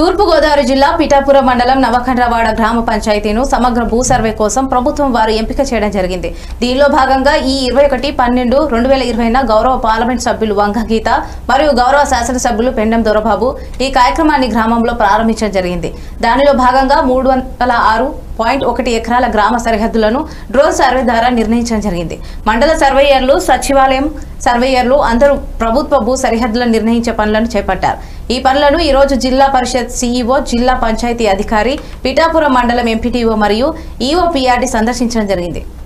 తూర్పుగోదావరి జిల్లా పిఠాపురం మండలం నవఖండ్రవాడ గ్రామ పంచాయతీను సమగ్ర భూ సర్వే కోసం ప్రభుత్వం వారు ఎంపిక చేయడం జరిగింది దీనిలో భాగంగా ఈ ఇరవై ఒకటి పన్నెండు రెండు వేల ఇరవైన గౌరవ పార్లమెంట్ సభ్యులు వంగ గీత మరియు గౌరవ శాసనసభ్యులు పెండం దొరబాబు ఈ కార్యక్రమాన్ని గ్రామంలో ప్రారంభించడం జరిగింది దానిలో భాగంగా మూడు వందల ఆరు పాయింట్ ఒకటి ఎకరాల గ్రామ సరిహద్దులను డ్రోన్ సర్వే ద్వారా నిర్ణయించడం జరిగింది మండల సర్వేయర్లు సచివాలయం సర్వేయర్లు అందరూ ప్రభుత్వ భూ సరిహద్దులను నిర్ణయించే పనులను చేపట్టారు ఈ పనులను ఈ రోజు జిల్లా పరిషత్ సీఈఓ జిల్లా పంచాయతీ అధికారి పిఠాపురం మండలం ఎంపీటీఓ మరియు ఈఓ పిఆర్డి సందర్శించడం జరిగింది